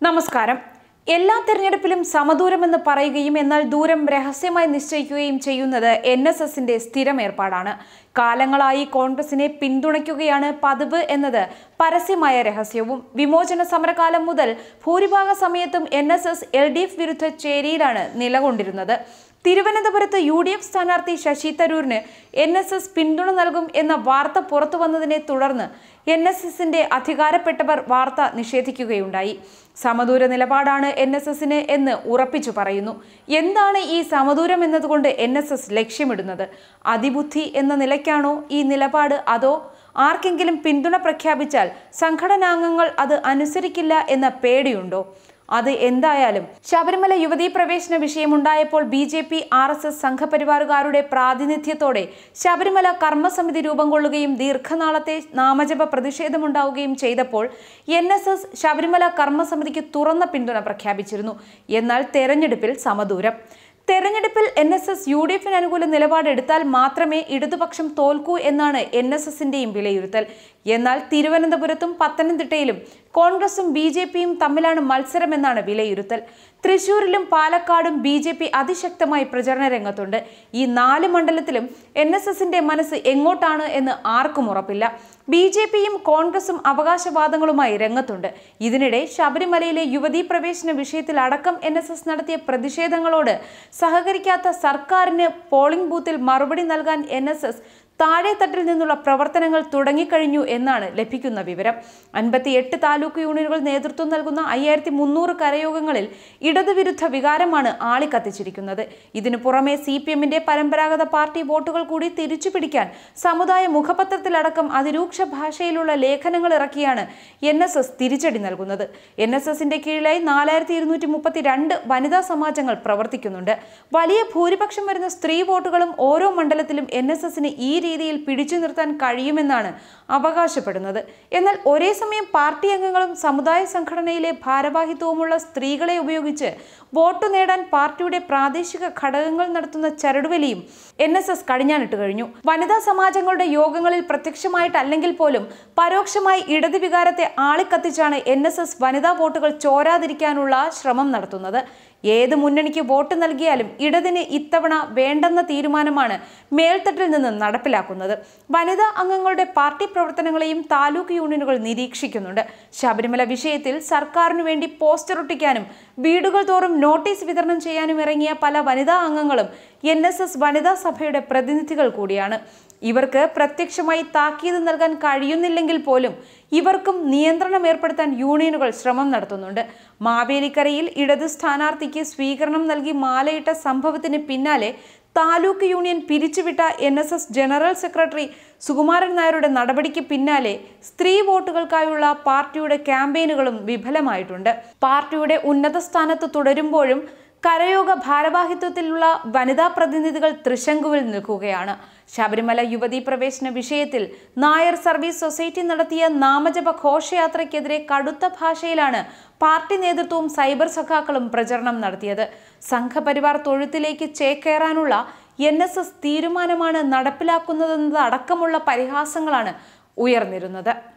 നമസ്കാരം എല്ലാ തെരഞ്ഞെടുപ്പിലും സമദൂരമെന്ന് പറയുകയും എന്നാൽ ദൂരം രഹസ്യമായി നിശ്ചയിക്കുകയും ചെയ്യുന്നത് എൻ എസ് എസിന്റെ സ്ഥിരം ഏർപ്പാടാണ് കാലങ്ങളായി കോൺഗ്രസിനെ പിന്തുണയ്ക്കുകയാണ് പതിവ് എന്നത് പരസ്യമായ രഹസ്യവും വിമോചന സമരകാലം മുതൽ ഭൂരിഭാഗ സമയത്തും N S S L D F വിരുദ്ധ ചേരിയിലാണ് നിലകൊണ്ടിരുന്നത് തിരുവനന്തപുരത്ത് യു ഡി എഫ് സ്ഥാനാർത്ഥി ശശി തരൂരിന് എൻ എസ് എസ് പിന്തുണ നൽകും എന്ന വാർത്ത പുറത്തു വന്നതിനെ തുടർന്ന് എൻ എസ് എസിന്റെ അധികാരപ്പെട്ടവർ വാർത്ത നിഷേധിക്കുകയുണ്ടായി സമദൂര നിലപാടാണ് എൻ എസ് എസിന് എന്ന് ഉറപ്പിച്ചു പറയുന്നു എന്താണ് ഈ സമദൂരം എന്നതുകൊണ്ട് എൻ എസ് എസ് ലക്ഷ്യമിടുന്നത് അതിബുദ്ധി എന്ന നിലയ്ക്കാണോ ഈ നിലപാട് അതോ ആർക്കെങ്കിലും പിന്തുണ പ്രഖ്യാപിച്ചാൽ സംഘടനാംഗങ്ങൾ അത് അനുസരിക്കില്ല എന്ന പേടിയുണ്ടോ അത് എന്തായാലും ശബരിമല യുവതീ പ്രവേശന വിഷയമുണ്ടായപ്പോൾ B J P R S S സംഘപരിവാറുകാരുടെ പ്രാതിനിധ്യത്തോടെ ശബരിമല കർമ്മസമിതി രൂപം കൊള്ളുകയും ദീർഘനാളത്തെ നാമജപ പ്രതിഷേധമുണ്ടാവുകയും ചെയ്തപ്പോൾ എൻ എസ് എസ് ശബരിമല കർമ്മസമിതിക്ക് തുറന്ന പിന്തുണ പ്രഖ്യാപിച്ചിരുന്നു എന്നാൽ തെരഞ്ഞെടുപ്പിൽ സമദൂരം തെരഞ്ഞെടുപ്പിൽ N S S U D എഫിന് അനുകൂല നിലപാടെടുത്താൽ മാത്രമേ ഇടതുപക്ഷം തോൽക്കൂ എന്നാണ് എൻ എസ് എസിന്റെയും വിലയിരുത്തൽ എന്നാൽ തിരുവനന്തപുരത്തും പത്തനംതിട്ടയിലും കോൺഗ്രസും ബി ജെ പിയും തമ്മിലാണ് മത്സരമെന്നാണ് വിലയിരുത്തൽ തൃശൂരിലും പാലക്കാടും ബി ജെ പി അതിശക്തമായി പ്രചരണ രംഗത്തുണ്ട് ഈ നാല് മണ്ഡലത്തിലും എൻ എസ് എസിന്റെ മനസ്സ് എങ്ങോട്ടാണ് എന്ന് ആർക്കും ഉറപ്പില്ല ബി ജെ പിയും കോൺഗ്രസും അവകാശവാദങ്ങളുമായി രംഗത്തുണ്ട് ഇതിനിടെ ശബരിമലയിലെ യുവതീ പ്രവേശന വിഷയത്തിൽ അടക്കം എൻ എസ് എസ് നടത്തിയ പ്രതിഷേധങ്ങളോട് സഹകരിക്കാത്ത സർക്കാരിന് പോളിംഗ് ബൂത്തിൽ മറുപടി നൽകാൻ എൻ എസ് എസ് താഴെത്തട്ടിൽ നിന്നുള്ള പ്രവർത്തനങ്ങൾ തുടങ്ങിക്കഴിഞ്ഞു എന്നാണ് ലഭിക്കുന്ന വിവരം അൻപത്തിയെട്ട് താലൂക്ക് യൂണിയനുകൾ നേതൃത്വം നൽകുന്ന അയ്യായിരത്തി മുന്നൂറ് കരയോഗങ്ങളിൽ ഇടതുവിരുദ്ധ വികാരമാണ് ആളിക്കത്തിച്ചിരിക്കുന്നത് ഇതിനു പുറമെ സി പി എമ്മിന്റെ പരമ്പരാഗത പാർട്ടി വോട്ടുകൾ കൂടി തിരിച്ചു പിടിക്കാൻ സമുദായ മുഖപത്രത്തിലടക്കം അതിരൂക്ഷ ഭാഷയിലുള്ള ലേഖനങ്ങൾ ഇറക്കിയാണ് എൻ എസ് എസ് തിരിച്ചടി നൽകുന്നത് എൻ എസ് എസിന്റെ കീഴിലായി നാലായിരത്തി ഇരുന്നൂറ്റി മുപ്പത്തി രണ്ട് വനിതാ സമാജങ്ങൾ പ്രവർത്തിക്കുന്നുണ്ട് വലിയ ഭൂരിപക്ഷം വരുന്ന സ്ത്രീ വോട്ടുകളും ഓരോ മണ്ഡലത്തിലും എൻ എസ് എസിന് ഈ രീതിയിൽ പിടിച്ചു നിർത്താൻ കഴിയുമെന്നാണ് അവകാശപ്പെടുന്നത് എന്നാൽ ഒരേ സമയം പാർട്ടി അംഗങ്ങളും സമുദായ സംഘടനയിലെ ഭാരവാഹിത്വവുമുള്ള സ്ത്രീകളെ ഉപയോഗിച്ച് വോട്ട് നേടാൻ പാർട്ടിയുടെ പ്രാദേശിക ഘടകങ്ങൾ നടത്തുന്ന ചരടുവലിയും എൻ എസ് എസ് കടിഞ്ഞാനിട്ട് കഴിഞ്ഞു വനിതാ സമാജങ്ങളുടെ യോഗങ്ങളിൽ പ്രത്യക്ഷമായിട്ടല്ലെങ്കിൽ പോലും പരോക്ഷമായി ഇടത് വികാരത്തെ ആളിക്കത്തിച്ചാണ് എൻ എസ് എസ് വനിതാ വോട്ടുകൾ ചോരാതിരിക്കാനുള്ള ശ്രമം നടത്തുന്നത് ഏത് മുന്നണിക്ക് വോട്ട് നൽകിയാലും ഇടതിന് ഇത്തവണ വേണ്ടെന്ന തീരുമാനമാണ് മേൽത്തട്ടിൽ നിന്ന് നടപ്പിലാക്കുന്നത് വനിതാ അംഗങ്ങളുടെ പാർട്ടി പ്രവർത്തനങ്ങളെയും താലൂക്ക് യൂണിയനുകൾ നിരീക്ഷിക്കുന്നുണ്ട് ശബരിമല വിഷയത്തിൽ സർക്കാരിനു വേണ്ടി പോസ്റ്റർ ഒട്ടിക്കാനും വീടുകൾ തോറും നോട്ടീസ് വിതരണം ചെയ്യാനും ഇറങ്ങിയ പല വനിതാ അംഗങ്ങളും എൻ എസ് എസ് വനിതാ സഭയുടെ പ്രതിനിധികൾ കൂടിയാണ് ഇവർക്ക് പ്രത്യക്ഷമായി താക്കീത് നൽകാൻ കഴിയുന്നില്ലെങ്കിൽ പോലും ഇവർക്കും നിയന്ത്രണം ഏർപ്പെടുത്താൻ യൂണിയനുകൾ ശ്രമം നടത്തുന്നുണ്ട് മാവേലിക്കരയിൽ ഇടത് സ്ഥാനാർത്ഥിക്ക് സ്വീകരണം നൽകി മാലയിട്ട സംഭവത്തിന് പിന്നാലെ താലൂക്ക് യൂണിയൻ പിരിച്ചുവിട്ട N S S general secretary Sukumaran നായരുടെ നടപടിക്ക് പിന്നാലെ സ്ത്രീ വോട്ടുകൾക്കായുള്ള പാർട്ടിയുടെ ക്യാമ്പയിനുകളും വിഫലമായിട്ടുണ്ട് പാർട്ടിയുടെ ഉന്നത സ്ഥാനത്ത് തുടരുമ്പോഴും കരയോഗ ഭാരവാഹിത്വത്തിലുള്ള വനിതാ പ്രതിനിധികൾ തൃശങ്കുവിൽ നിൽക്കുകയാണ് ശബരിമല യുവതീ പ്രവേശന വിഷയത്തിൽ നായർ സർവീസ് സൊസൈറ്റി നടത്തിയ നാമജപ ഘോഷയാത്രയ്ക്കെതിരെ കടുത്ത ഭാഷയിലാണ് പാർട്ടി നേതൃത്വവും സൈബർ സഖാക്കളും പ്രചരണം നടത്തിയത് സംഘപരിവാർ തൊഴുത്തിലേക്ക് ചേക്കേറാനുള്ള എൻ എസ് എസ് തീരുമാനമാണ് നടപ്പിലാക്കുന്നതെന്നത് അടക്കമുള്ള പരിഹാസങ്ങളാണ് ഉയർന്നിരുന്നത്